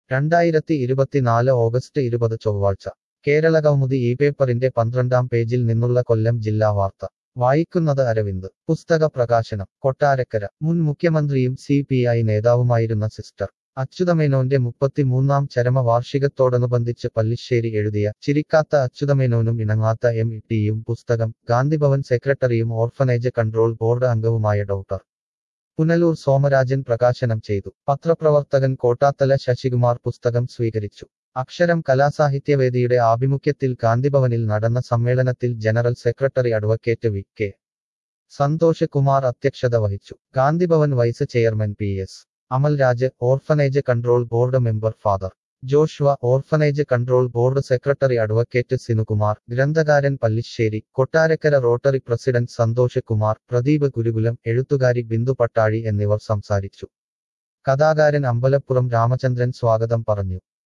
രണ്ടായിരത്തി ഇരുപത്തിനാല് ഓഗസ്റ്റ് ഇരുപത് ചൊവ്വാഴ്ച കേരള കൗമുദി ഈ പേപ്പറിന്റെ പന്ത്രണ്ടാം പേജിൽ നിന്നുള്ള കൊല്ലം ജില്ലാ വാർത്ത വായിക്കുന്നത് അരവിന്ദ് പുസ്തക പ്രകാശനം കൊട്ടാരക്കര മുൻ മുഖ്യമന്ത്രിയും സി പി ഐ നേതാവുമായിരുന്ന സിസ്റ്റർ അച്യുതമേനോന്റെ മുപ്പത്തിമൂന്നാം ചരമ വാർഷികത്തോടനുബന്ധിച്ച് പല്ലിശ്ശേരി എഴുതിയ ചിരിക്കാത്ത അച്യുതമേനോനും ഇണങ്ങാത്ത എം ടിയും പുസ്തകം ഗാന്ധിഭവൻ സെക്രട്ടറിയും ഓർഫനേജ് കൺട്രോൾ ബോർഡ് അംഗവുമായ ഡോക്ടർ പുനലൂർ സോമരാജൻ പ്രകാശനം ചെയ്തു പത്രപ്രവർത്തകൻ കോട്ടാത്തല ശശികുമാർ പുസ്തകം സ്വീകരിച്ചു അക്ഷരം കലാസാഹിത്യവേദിയുടെ ആഭിമുഖ്യത്തിൽ ഗാന്ധിഭവനിൽ നടന്ന സമ്മേളനത്തിൽ general secretary advocate V K Santhosh Kumar അധ്യക്ഷത വഹിച്ചു Gandhibhavan vice chairman P S Amalraj orphanage control board member father Joshua orphanage control board secretary advocate Sinukumar ഗ്രന്ഥകാരൻ പല്ലിശ്ശേരി കൊട്ടാരക്കര റോട്ടറി പ്രസിഡന്റ് സന്തോഷ് കുമാർ പ്രദീപ് ഗുരുകുലം എഴുത്തുകാരി ബിന്ദു പട്ടാഴി എന്നിവർ സംസാരിച്ചു കഥാകാരൻ അമ്പലപ്പുറം രാമചന്ദ്രൻ സ്വാഗതം പറഞ്ഞു